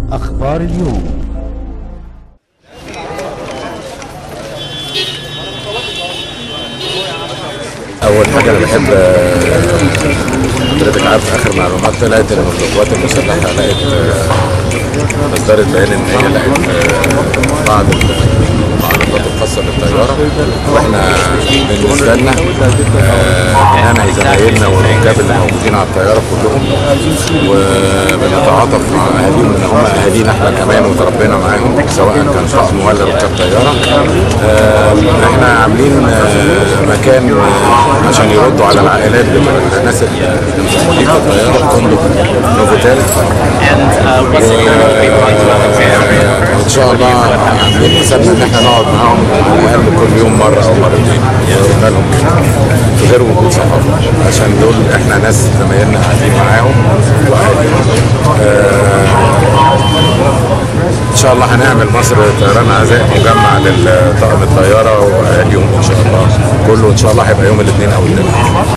أخبار اليوم اول حاجه انا بحب آه، حضرتك عارف اخر معلومات طلعت ان القوات المسلحه لقت آه، اصدرت بيان ان هي لقت آه، بعض المعلومات الخاصه بالطياره واحنا بالنسبه لنا آه، بننعي زمايلنا والركاب اللي موجودين على الطياره كلهم وبنتعاطف مع اهاليهم ان هم اهالينا احنا كمان وتربينا معاهم سواء كان طقم ولا ركاب طياره آه، احنا عاملين آه، مكان آه، عشان يردوا على العائلات بتوع الناس اللي موجودين في الطياره في فندق نوفوتيل and uh, recently a lot of people like to welcome family. ان شاء الله عاملين حسابنا ان احنا نقعد معاهم على الاقل كل يوم مره او مرتين قلنا لهم كده في غير وجود صحافه عشان دول احنا ناس زمايلنا قاعدين معاهم واهاليهم آه، ان شاء الله هنعمل مصر طيران عزاء مجمع للطاقم الطياره واهاليهم ان شاء الله كله ان شاء الله هيبقى يوم الاثنين او الاثنين